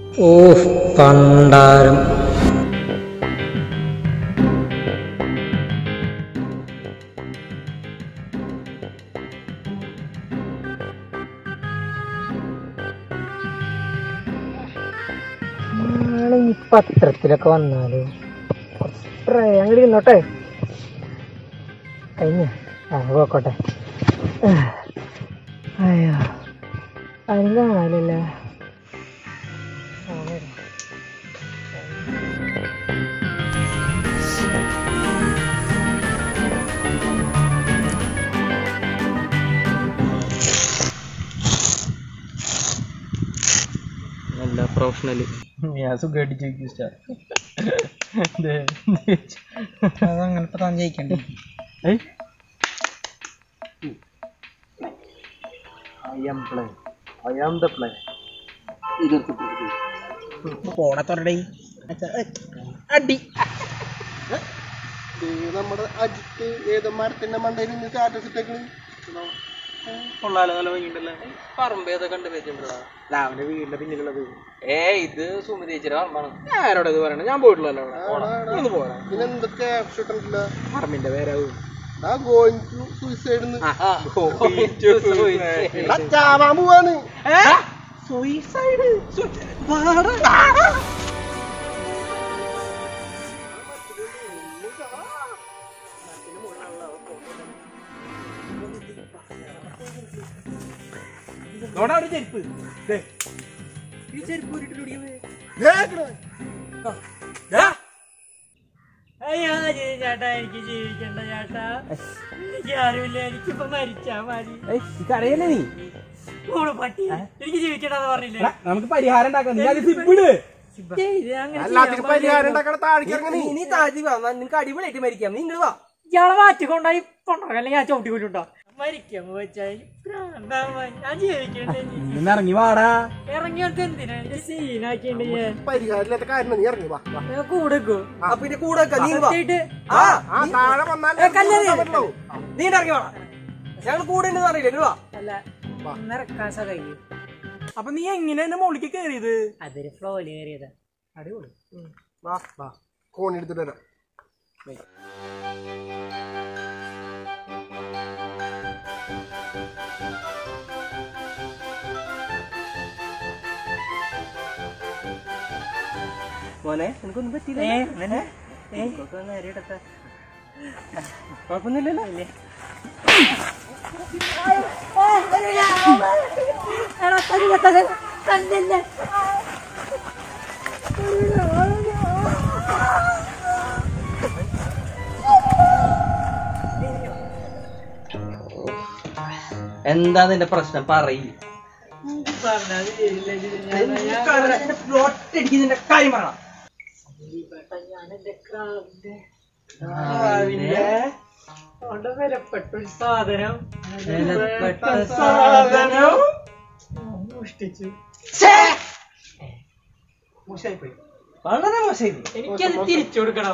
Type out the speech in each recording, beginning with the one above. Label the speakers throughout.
Speaker 1: ഓഹ് പണ്ടാരം നാളെ ഈ പത്രത്തിലൊക്കെ വന്നാലോ കുറച്ച് അങ്ങോട്ട് ഇരുന്നോട്ടെ കഴിഞ്ഞ ആ പോക്കോട്ടെ അയ്യോ ആരും കാണാനില്ലല്ലേ
Speaker 2: നല്ല പ്രൊഫഷണല്
Speaker 3: ഞാൻ സുഖമായിട്ട് ചോദിക്കും അതങ്ങനെ ഇപ്പൊ താൻ ജയിക്കണ്ടേ പോടെ തൊരടേ അടി
Speaker 4: നമ്മുടെ അജിത്ത് ഏതോ മരത്തിന്റെ മണ്ടയിൽ നിന്ന് സ്റ്റാറ്റസ് ഇട്ടേക്കണ്
Speaker 3: കൊള്ളാലോ നല്ല ഭംഗിയുണ്ടല്ലേ
Speaker 2: പറമ്പേതൊക്കെ കണ്ട് വെച്ചിട്ടുണ്ടോ
Speaker 3: രാവിലെ വീടിന്റെ പിന്നിലുള്ളത്
Speaker 2: ഏ ഇത് സുമതി ചേച്ചിയുടെ പറമ്പാണ്
Speaker 3: ആരോട് ഇത് പറയണേ ഞാൻ പോയിട്ടുള്ളല്ലോ അവിടെ ഒന്ന് പോരാ
Speaker 4: പിന്നെ എന്തൊക്കെ ആപ്ഷൻ ഇട്ടിട്ടില്ല
Speaker 3: പറമ്പിന്റെ പേരാവും
Speaker 4: ആ ഗോയിങ് ടു സൂയിസൈഡ്
Speaker 2: ആ,
Speaker 4: ചാവാൻ പോവാണ്
Speaker 3: സൂയിസൈഡ് നോടാ ഒരു ചെരുപ്പ് ദേ. ഈ ചെരുപ്പ് ഊരിട്ടിട്ടുടിയത്. ദാ.
Speaker 1: അയ്യോ ചേട്ടാ എനിക്ക് ജീവിക്കണ്ട ചേട്ടാ എനിക്ക് ആരുമില്ല എനിക്കിപ്പോ മരിച്ചാ മതി
Speaker 3: ഏയ്, ഈ കരയല്ലേ നീ
Speaker 1: കൂടെ പട്ടി എനിക്ക് ജീവിക്കണ്ടെന്ന് പറഞ്ഞില്ലേ
Speaker 3: എടാ, നമുക്ക് പരിഹാരം ഉണ്ടാക്കാം നീ അത് സിബിട്
Speaker 1: ഏയ്, ഇത് അങ്ങനെ
Speaker 4: എല്ലാത്തിനും പരിഹാരം ഉണ്ടാക്കണ താഴേക്ക് ഇറങ്ങി
Speaker 3: നീ താഴ്ത്തി വാ നിനക്ക് അടിപൊളിയായിട്ട് മരിക്കാം നീ ഇങ്ങോട്ട് വാ
Speaker 1: ഇയാളെ മാറ്റിക്കൊണ്ടായി പൊണ്ടോ അല്ലെങ്കിൽ ഞാൻ ചവിട്ടി കൊണ്ടുണ്ടോ മരിക്കാൻ വെച്ചാൽ ഞാൻ ജീവിക്കണ്ടേ
Speaker 3: നിന്ന് ഇറങ്ങി വാടാ
Speaker 1: ഇറങ്ങിയൊക്കെ എന്തിനാ എനിക്ക് സീനാക്കിണ്ട് ഞാൻ
Speaker 4: പരിഹാരം ഇല്ലാത്ത കാര്യം നീ ഇറങ്ങി വാ വാ.
Speaker 1: ഞാൻ കൂടെ വെക്കോ
Speaker 3: ആ പിന്നെ കൂടെ വെക്കാം. നീ ഇങ്ങ് വാ.
Speaker 1: സത്യമായിട്ട്
Speaker 3: ആ
Speaker 4: ആ താഴെ വന്നാൽ
Speaker 3: ഏ, കല്യാണം ചെയ്യ്. നീ ഇങ്ങട് ഇറങ്ങി വാടാ ഞങ്ങൾ കൂടെ ഉണ്ടെന്ന് അറിയില്ല ഇങ്ങട് വാ
Speaker 1: അല്ല ഒന്നിറക്കാൻ സഹായിക്കും
Speaker 3: അപ്പൊ നീ എങ്ങനെ എന്നെ മുകളിലേക്ക് കയറിയത്
Speaker 1: അതൊരു ഫ്ലോയില് കയറിയതാ അടിപൊളി
Speaker 4: വാ വാ കോണി എടുത്തിട്ട് വരാം
Speaker 3: മോനെ നിനക്കൊന്നും പറ്റിയില്ല
Speaker 1: ഏ അങ്ങനെ ഏ നേരിടത്ത
Speaker 3: കുഴപ്പമൊന്നുമില്ലല്ലോ ഇല്ലേ
Speaker 2: എന്താ നിന്റെ പ്രശ്നം പറയ്
Speaker 3: ഒറ്റയടിക്ക് കാര്യം പറയണം
Speaker 1: വിലപ്പെട്ട ഒരു സാധനം
Speaker 2: വിലപ്പെട്ട
Speaker 3: സാധനം
Speaker 1: മോഷ്ടിച്ചു
Speaker 3: മോശമായിപ്പോയി വളരെ മോശമായി
Speaker 1: എനിക്കത് തിരിച്ചു കൊടുക്കണം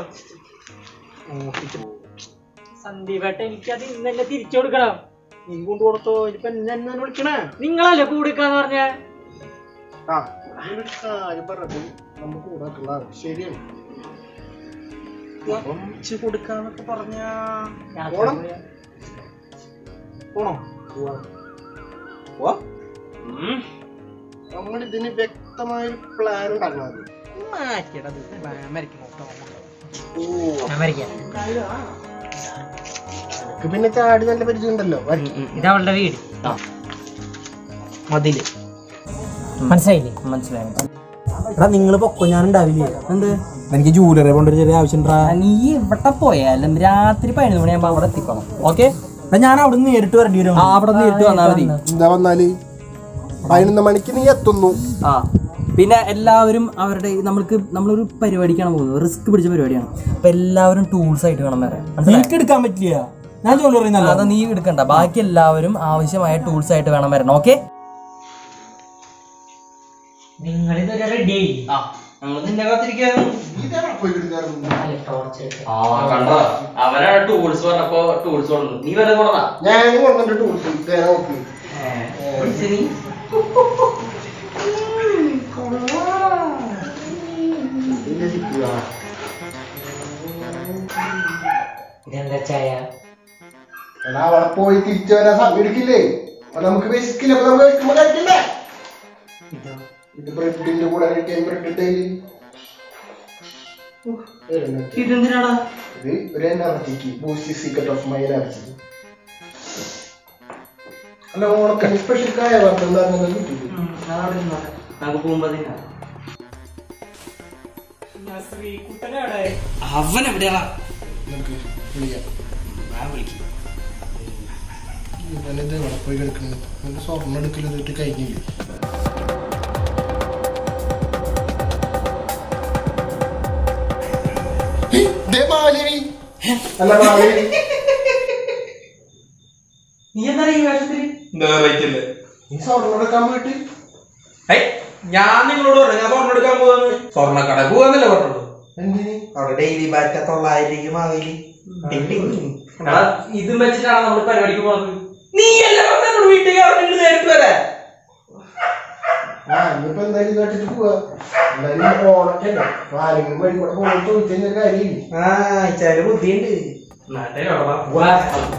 Speaker 1: സന്ദീപേട്ട എനിക്കത് ഇന്ന് തന്നെ തിരിച്ചു കൊടുക്കണം
Speaker 3: നീ കൊണ്ടു കൊടുത്തോ ഇനിയിപ്പൊ എന്നെ എന്നെ വിളിക്കണേ
Speaker 1: നിങ്ങളല്ലേ കൊടുക്കാന്ന് പറഞ്ഞ
Speaker 4: ആ ഒരു കാര്യം പറഞ്ഞത് നമുക്ക് കൂടാക്കുള്ളതാണ് ശരിയാണ്
Speaker 3: കുറച്ച് കൊടുക്കാന്നൊക്കെ പറഞ്ഞ
Speaker 4: പോണം.
Speaker 3: പോണോ
Speaker 4: പോവാ നമ്മൾ ഇതിന് വ്യക്തമായൊരു പ്ലാൻ ഉണ്ടാക്കണം ആദ്യം.
Speaker 3: മാറ്റിയടത് അമേരിക്കൻ
Speaker 4: എനിക്ക് പിന്നെ ചാടി നല്ല പരിചയം ഉണ്ടല്ലോ വരി.
Speaker 1: ഇതവളുടെ വീട്
Speaker 3: മതില്
Speaker 1: മനസ്സിലായില്ലേ
Speaker 2: മനസ്സിലായി
Speaker 3: എടാ നിങ്ങള് പൊക്കോ ഞാൻ ഉണ്ടാവില്ലേ എന്ത് എനിക്ക് ജൂലറി കൊണ്ടൊരു ചെറിയ ആവശ്യം
Speaker 2: നീ ഇവിടെ പോയാലും രാത്രി പതിനൊന്ന് മണിയാകുമ്പോ അവിടെ എത്തിക്കണം ഓക്കെ
Speaker 3: ഞാൻ അവിടെ നിന്ന് നേരിട്ട് വരേണ്ടി വരും
Speaker 2: അവിടെ നേരിട്ട് വന്നാൽ മതി
Speaker 4: എന്താ വന്നാല് പതിനൊന്ന് മണിക്ക് നീ എത്തുന്നു
Speaker 2: ആ പിന്നെ എല്ലാവരും അവരുടെ നമ്മൾക്ക് നമ്മളൊരു പരിപാടിക്കാണ് പോകുന്നത് റിസ്ക് പിടിച്ച പരിപാടിയാണ് അപ്പൊ എല്ലാവരും ടൂൾസ് ആയിട്ട് വേണം വരാൻ മനസ്സിലായോ?
Speaker 3: എനിക്ക് എടുക്കാൻ പറ്റില്ല ഞാൻ ജൂലറി
Speaker 2: അത് നീ എടുക്കണ്ട ബാക്കി എല്ലാവരും ആവശ്യമായ ടൂൾസ് ആയിട്ട് വേണം വരണം ഓക്കെ
Speaker 1: നിങ്ങൾ ഇതൊരു റെഡി
Speaker 2: ആ ഞങ്ങൾ നിന്നെ കാത്തിരിക്കാണ്
Speaker 4: ഇതേവിടെ പോയി കിടക്കാറുണ്ട്
Speaker 2: ആ കണ്ടോ അവരാണ് ടൂൾസ് പറഞ്ഞപ്പോ ടൂൾസ് കൊണ്ടു നീ വരെ കൊണ്ടാ
Speaker 4: ഞാനും കൊണ്ടുവന്നിട്ട് ടൂൾസ് നോക്കി
Speaker 2: നീ
Speaker 4: അവിടെ പോയി തിരിച്ചു വരാൻ സമയം എടുക്കില്ലേ അപ്പൊ നമുക്ക് വിശക്കില്ല അപ്പൊ നമുക്ക് വിശക്കുമ്പോ കഴിക്കണ്ടേ ഇത് ബ്രെഡിന്റെ കൂടെ കഴിക്കാൻ ബ്രെഡ് ഡെയിലി
Speaker 2: ഇതെന്തിനാടാ
Speaker 4: ഇത് ഒരു എനർജിക്ക് boost secret of my energy അല്ല ഓണത്തിന് സ്പെഷ്യൽ കായ വറുത്തുണ്ടാകുന്നത് കിട്ടില്ല
Speaker 2: നമുക്ക് പോകുമ്പോ
Speaker 1: ശ്രീകുട്ടനാടെ
Speaker 2: അവൻ എവിടെയാ
Speaker 4: നമുക്ക് വിളിക്കാം
Speaker 2: ഞാൻ വിളിക്കും
Speaker 4: ഇവനിത് ഇവിടെ പോയി കിടക്കുന്നത് അവന് സ്വർണ്ണം എടുക്കലിട്ട് കഴിഞ്ഞില്ലേ ഹേയ്, ദേ മാലിനി. അല്ല മാലിനി
Speaker 2: നീ എന്താ ഈ വേഷത്തില്
Speaker 5: നേറായിട്ടില്ലേ
Speaker 4: നീ സ്വർണ്ണം എടുക്കാൻ പോയിട്ട്
Speaker 5: ഏയ് ഞാൻ നിങ്ങളോട് പറഞ്ഞു ഞാൻ സ്വർണ്ണം എടുക്കാൻ പോവാന്ന് സ്വർണ്ണക്കട പോവാന്നല്ലേ പറഞ്ഞത്
Speaker 4: എന്തിന്
Speaker 3: അവിടെ ഡെയിലി ബാറ്റ തൊള്ളായിരത്തേക്ക് മാവേലി
Speaker 2: എടാ ഇതും വെച്ചിട്ടാണ് നമ്മൾ പരിപാടിക്ക് പോണത്
Speaker 5: നീ എല്ലാം പറഞ്ഞോട് വീട്ടിൽ കയറി നേരിട്ട് വരാ
Speaker 4: ആ ഇനിയിപ്പോ എന്തായാലും ഇത് കേട്ടിട്ട് പോവാ എന്തായാലും ഓണൊക്കെ അല്ലേ അപ്പൊ ആരെങ്കിലും വഴി കൂടെ പോയി ചോദിച്ചു കഴിഞ്ഞാൽ കാര്യമില്ല
Speaker 3: ആ ഇച്ചാല് ബുദ്ധിയുണ്ട്
Speaker 2: നാട്ടെ പോവാ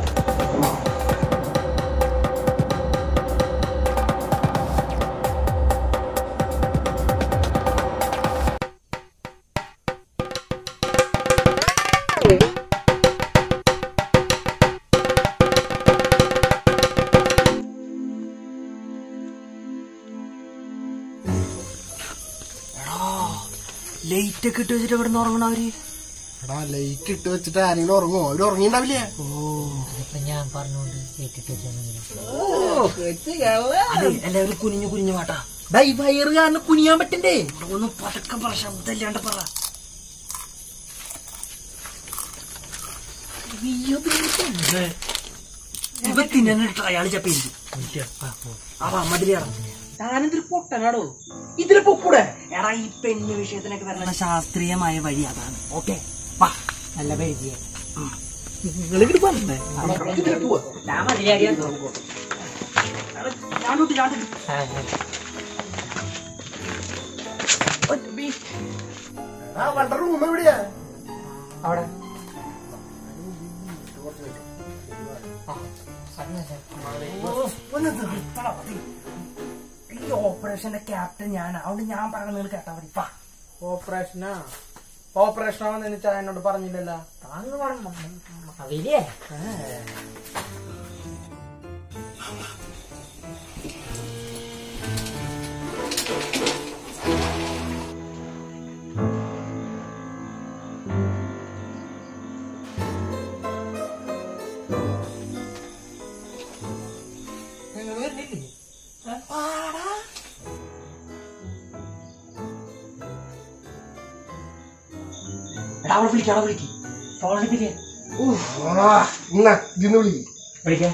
Speaker 2: ലൈറ്റ് ഒക്കെ ഇട്ട് വെച്ചിട്ട് ഇവിടെ നിന്ന് ഉറങ്ങണവര്
Speaker 4: എടാ ലൈറ്റ് ഇട്ട് വെച്ചിട്ട് ആരെങ്കിലും ഉറങ്ങുമോ അവര് ഉറങ്ങിണ്ടാവില്ലേ
Speaker 2: അതെ എല്ലാവരും കുനിഞ്ഞു കുനിഞ്ഞു പാട്ടാ
Speaker 3: ഈ വയറ് കാരണം കുനിയാൻ പറ്റണ്ടേ
Speaker 2: ഇവിടെ ഒന്ന് പതക്കം പറ ശബ്ദമില്ലാണ്ട് പറ ഇവ തിന്നാനിട്ട് അയാള് ചപ്പിയിരിക്കും ആ മതിലാണ്
Speaker 3: താനെന്തൊരു പൊട്ടനാടോ ഇതിലെ പൊക്കൂടെ
Speaker 2: എടാ ഈ പെണ്ണ് വിഷയത്തിനൊക്കെ വരണ ശാസ്ത്രീയമായ വഴി അതാണ് ഓക്കെ വാ നല്ല പരിചയം
Speaker 3: നിങ്ങളിങ്ങോട്ട് പറഞ്ഞേ ഇതിലെ പോവാ
Speaker 2: ഞാൻ മതിയാകിയ ഞാനോട്ട് ഞാൻ
Speaker 4: ആ വണ്ട റൂം എവിടെയാ
Speaker 2: അവിടെ ഈ ഓപ്പറേഷന്റെ ക്യാപ്റ്റൻ ഞാൻ അതുകൊണ്ട് ഞാൻ പറഞ്ഞ നിങ്ങൾ കേട്ടാ മതി വാ.
Speaker 3: ഓപ്പറേഷനാ ഓപ്പറേഷനാണെന്ന് എനിക്ക് എന്നോട് പറഞ്ഞില്ലല്ലോ
Speaker 2: താങ്കൾ പറഞ്ഞു അതിലേ എടാ അവളെ വിളിക്കാം അവളെ വിളിക്കും ഫോണിൽ വിളിക്കാം
Speaker 4: എന്നാ ഇതിന്ന് വിളി
Speaker 2: വിളിക്കാം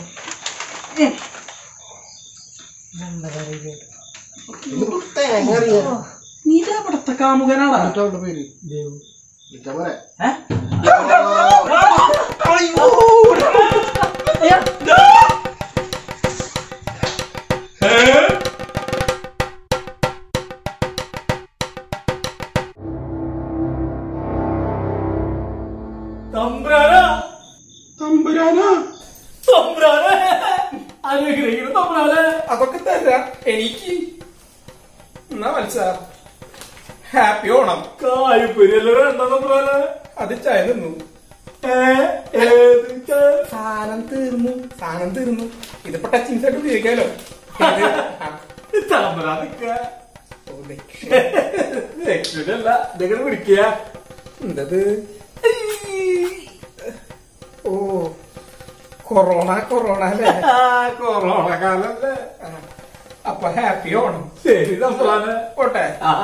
Speaker 4: തേങ്ങ അറിയാം
Speaker 3: നീ ഇവിടത്തെ കാമുകനാടാ
Speaker 4: അവളുടെ പേര് വിളിക്കാൻ പോരെ
Speaker 1: തമ്പ്രാനാ
Speaker 4: തമ്പുരാനാ
Speaker 1: തമ്പ്രാനെ അനുഗ്രഹിക്കുന്നു തമ്പ്രാനെ
Speaker 5: അതൊക്കെ തരാം എനിക്ക് എന്നാ മനസ്സാ ഹാപ്പി ഓണം
Speaker 1: കായ്പരിയല്ലോ വേണ്ട തമ്പ്രാനെ
Speaker 5: അത് ചായ നിന്നു
Speaker 1: ഏ ഏത് ചായ?
Speaker 5: സാധനം തീർന്നു സാധനം തീർന്നു ഇതിപ്പോ ടച്ചിങ്സ് ആയിട്ട് ഉപയോഗിക്കാലോ ഇത് ആ,
Speaker 1: തമ്പ്രാൻ നിക്ക
Speaker 5: ഓ, ദക്ഷ.
Speaker 1: രക്ഷയിലല്ല ഇതെങ്ങനെ വിളിക്കുക
Speaker 5: എന്തത് ഓ കൊറോണ കൊറോണ അല്ലേ
Speaker 1: ആ, കൊറോണ കാലല്ലേ
Speaker 5: ആ, അപ്പൊ ഹാപ്പി ഓണം
Speaker 1: ശരി തമ്പ്രാനെ
Speaker 5: പോട്ടെ
Speaker 1: ആ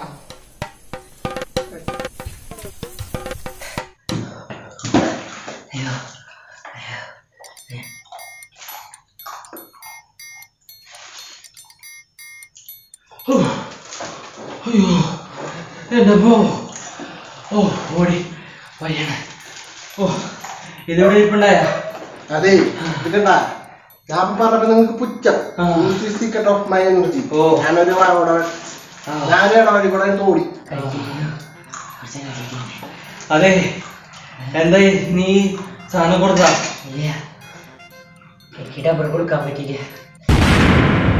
Speaker 2: എന്റെ പോ ഓ ഓടി വയ്യാണ് ഓ ഇതെവിടെ ഇരിപ്പുണ്ടായ
Speaker 4: അതെ ഇതെന്താ ഞാൻ പറഞ്ഞപ്പോ നിങ്ങൾക്ക് പുച്ഛം
Speaker 2: ആ.
Speaker 4: സീക്രട്ട് ഓഫ് മൈ എനർജി
Speaker 2: ഓ.
Speaker 4: ഞാനൊരു അവിടെ ഞാൻ ഇടവഴി കൂടെ തോടി
Speaker 2: അതെ എന്താ നീ സാധനം കൊടുത്താ
Speaker 1: എനിക്ക് ഡബർ കൊടുക്കാൻ പറ്റില്ല